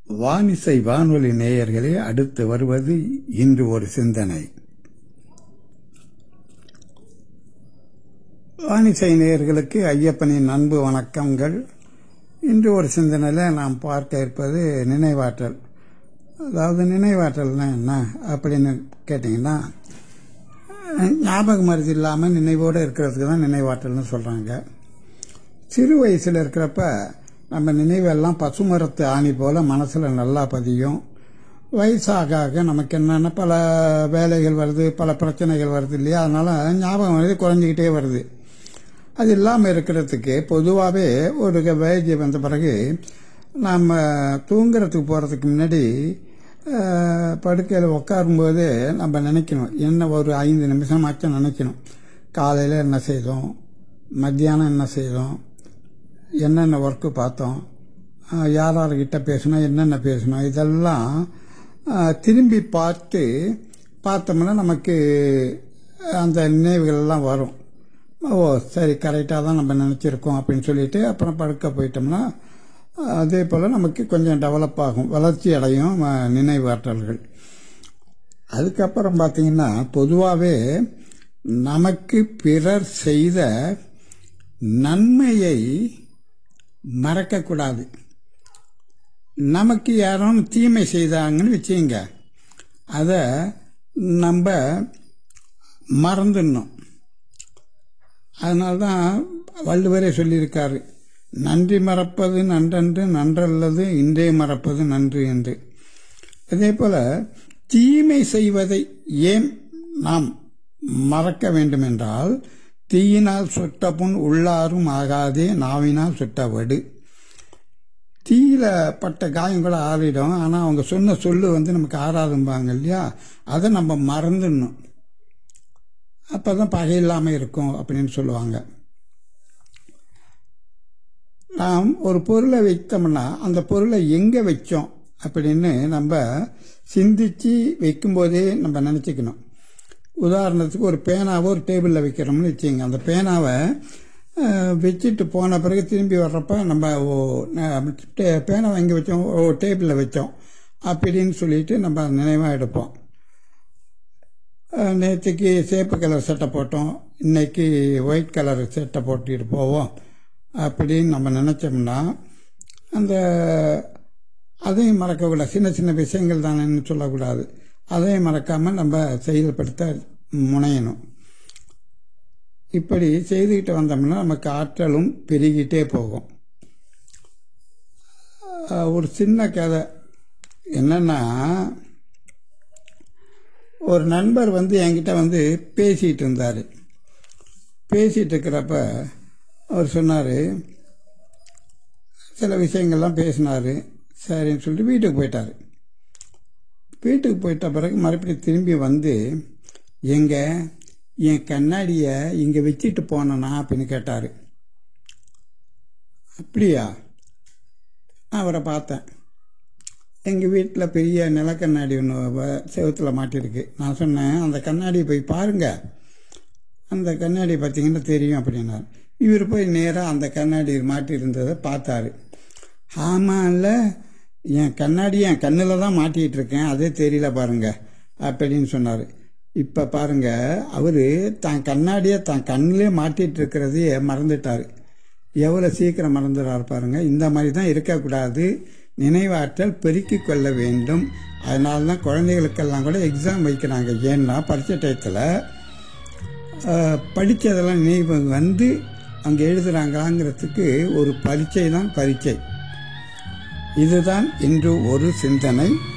வானிசை வானொலி நேயர்களே அடுத்து வருவது இன்று ஒரு சிந்தனை வானிசை நேயர்களுக்கு ஐயப்பனின் அன்பு வணக்கங்கள் இன்று ஒரு சிந்தனையில் நாம் பார்க்க இருப்பது நினைவாற்றல் அதாவது நினைவாற்றல்னா என்ன அப்படின்னு கேட்டிங்கன்னா ஞாபக மருதி இல்லாமல் நினைவோடு இருக்கிறதுக்கு தான் நினைவாற்றல்னு சொல்கிறாங்க சிறு வயசில் இருக்கிறப்ப நம்ம நினைவெல்லாம் பசுமரத்து ஆணி போல் மனசில் நல்லா பதியும் வயசாக ஆக நமக்கு என்னென்ன பல வேலைகள் வருது பல பிரச்சனைகள் வருது இல்லையா அதனால் ஞாபகம் வருது குறைஞ்சிக்கிட்டே வருது அது இல்லாமல் இருக்கிறதுக்கு பொதுவாகவே ஒரு வயது வந்த பிறகு நாம் தூங்குறதுக்கு போகிறதுக்கு முன்னாடி படுக்கையில் உட்காரும்போது நம்ம நினைக்கணும் என்ன ஒரு ஐந்து நிமிஷமாச்சும் நினைக்கணும் காலையில் என்ன செய்தோம் மத்தியானம் என்ன செய்தோம் என்னென்ன ஒர்க்கு பார்த்தோம் யார் யார்கிட்ட பேசணும் என்னென்ன பேசணும் இதெல்லாம் திரும்பி பார்த்து பார்த்தோம்னா நமக்கு அந்த நினைவுகள் எல்லாம் வரும் ஓ சரி கரெக்டாக தான் நம்ம நினச்சிருக்கோம் அப்படின்னு சொல்லிட்டு அப்புறம் படுக்க போயிட்டோம்னா அதே போல் நமக்கு கொஞ்சம் டெவலப் ஆகும் வளர்ச்சி அடையும் நினைவாற்றல்கள் அதுக்கப்புறம் பார்த்தீங்கன்னா பொதுவாகவே நமக்கு பிறர் செய்த நன்மையை மறக்கக்கூடாது நமக்கு யாரும் தீமை செய்தாங்கன்னு வச்சுங்க அதை நம்ம மறந்துடணும் அதனால்தான் வள்ளுவரே சொல்லியிருக்காரு நன்றி மறப்பது நன்றன்று நன்றல்லது இன்றே மறப்பது நன்று என்று அதே போல தீமை செய்வதை ஏன் நாம் மறக்க வேண்டும் என்றால் தீயினால் சுட்ட புண் உள்ளாரும் ஆகாதே நாவினால் சுட்ட வடு தீயில பட்ட காயம் கூட ஆறிடும் ஆனால் அவங்க சொன்ன சொல்லு வந்து நமக்கு ஆறாதும்பாங்க இல்லையா அதை நம்ம மறந்துடணும் அப்போ தான் பகை இல்லாமல் இருக்கும் அப்படின்னு சொல்லுவாங்க நாம் ஒரு பொருளை வைத்தோம்னா அந்த பொருளை எங்கே வச்சோம் அப்படின்னு நம்ம சிந்திச்சு வைக்கும்போதே நம்ம நினச்சிக்கணும் உதாரணத்துக்கு ஒரு பேனாவை ஒரு டேபிளில் வைக்கிறோம்னு வச்சுங்க அந்த பேனாவை வச்சுட்டு போன பிறகு திரும்பி வர்றப்ப நம்ம ஓ பேனாவை எங்கே வச்சோம் ஓ டேபிளில் வச்சோம் அப்படின்னு சொல்லிட்டு நம்ம நினைவாக எடுப்போம் நேற்றுக்கு சேப்பு கலர் சட்டை போட்டோம் இன்னைக்கு ஒயிட் கலர் சட்டை போட்டுட்டு போவோம் அப்படின்னு நம்ம நினச்சோம்னா அந்த அதையும் மறக்கக்கூடாது சின்ன சின்ன விஷயங்கள் தானேன்னு சொல்லக்கூடாது அதையும் மறக்காமல் நம்ம செயல்படுத்த முனையணும் இப்படி செய்துக்கிட்டு வந்தோம்னா நமக்கு ஆற்றலும் பெருகிட்டே போகும் ஒரு சின்ன கதை என்னன்னா ஒரு நண்பர் வந்து என்கிட்ட வந்து பேசிகிட்டு இருந்தார் பேசிகிட்டு இருக்கிறப்ப அவர் சொன்னார் சில விஷயங்கள்லாம் பேசினார் சரின்னு சொல்லிட்டு வீட்டுக்கு போயிட்டார் வீட்டுக்கு போயிட்ட பிறகு மறுபடியும் திரும்பி வந்து எங்கே என் கண்ணாடியை இங்கே வச்சுட்டு போனேனா அப்படின்னு கேட்டார் அப்படியா அவரை பார்த்தேன் எங்கள் வீட்டில் பெரிய நிலக்கண்ணாடி ஒன்று செவத்தில் மாட்டிருக்கு நான் சொன்னேன் அந்த கண்ணாடியை போய் பாருங்கள் அந்த கண்ணாடி பார்த்தீங்கன்னா தெரியும் அப்படின்னார் இவர் போய் நேராக அந்த கண்ணாடி மாட்டியிருந்ததை பார்த்தாரு ஆமாம்ல என் கண்ணாடி என் கண்ணில் தான் மாட்டிகிட்டு இருக்கேன் அதே தெரியல பாருங்க அப்படின்னு சொன்னார் இப்போ பாருங்க அவர் தான் கண்ணாடியை தான் கண்ணிலே மாட்டிகிட்டு இருக்கிறதையே மறந்துட்டார் எவ்வளோ சீக்கிரம் மறந்துடுறாரு பாருங்க இந்த மாதிரி தான் இருக்கக்கூடாது நினைவாற்றல் பெருக்கிக் கொள்ள வேண்டும் அதனால தான் குழந்தைகளுக்கெல்லாம் கூட எக்ஸாம் வைக்கிறாங்க ஏன்னா பரீட்சை டயத்தில் படித்ததெல்லாம் நினைவு வந்து அங்கே எழுதுகிறாங்களாங்கிறதுக்கு ஒரு பரீட்சை தான் பரீட்சை இதுதான் இன்று ஒரு சிந்தனை